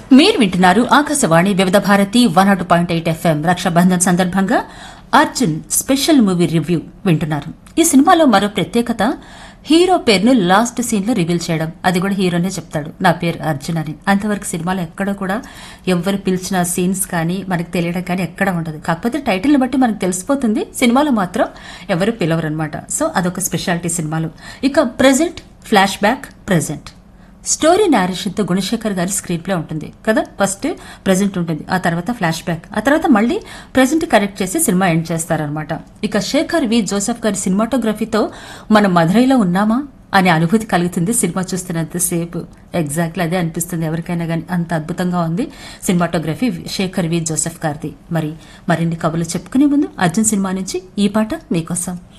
మీరు వింటున్నారు Akashvani Vividh Bharati one naught point eight FM Raksha Bandhan సందర్భంగా అర్జున్ స్పెషల్ మూవీ రివ్యూ వింటున్నారు ఈ సినిమాలో మరో ప్రత్యేకత హీరో పేరును లాస్ట్ సీన్ లో రివీల్ చేయడం అది కూడా హీరోనే చెప్తాడు నా పేరు అర్జున్ అని అంతవరకు సినిమాలో ఎక్కడ కూడా ఎవరు పిలిచిన సీన్స్ కానీ మనకు తెలియడం కానీ ఎక్కడ ఉండదు కాకపోతే టైటిల్ని బట్టి మనకు తెలిసిపోతుంది సినిమాలో మాత్రం ఎవరు పిలవరు అనమాట సో అదొక స్పెషాలిటీ సినిమాలో ఇక present flashback present story తో గుణశేఖర్ గారి స్క్రీన్ ప్లే ఉంటుంది కదా ఫస్ట్ ప్రెజెంట్ ఉంటుంది ఆ తర్వాత ఫ్లాష్ బ్యాక్ ఆ తర్వాత మళ్ళీ ప్రెజెంట్ కరెక్ట్ చేసి సినిమా ఎండ్ చేస్తారనమాట ఇక శేఖర్ వి జోసెఫ్ గారి సినిమాటోగ్రఫీతో మనం మధురైలో ఉన్నామా అనే అనుభూతి కలుగుతుంది సినిమా చూస్తున్నంతసేపు ఎగ్జాక్ట్లీ అదే అనిపిస్తుంది ఎవరికైనా కానీ అంత అద్భుతంగా ఉంది సినిమాటోగ్రఫీ శేఖర్ వి జోసెఫ్ గారిది మరి మరిన్ని కబుర్లు చెప్పుకునే ముందు అర్జున్ సినిమా నుంచి ఈ పాట మీకోసం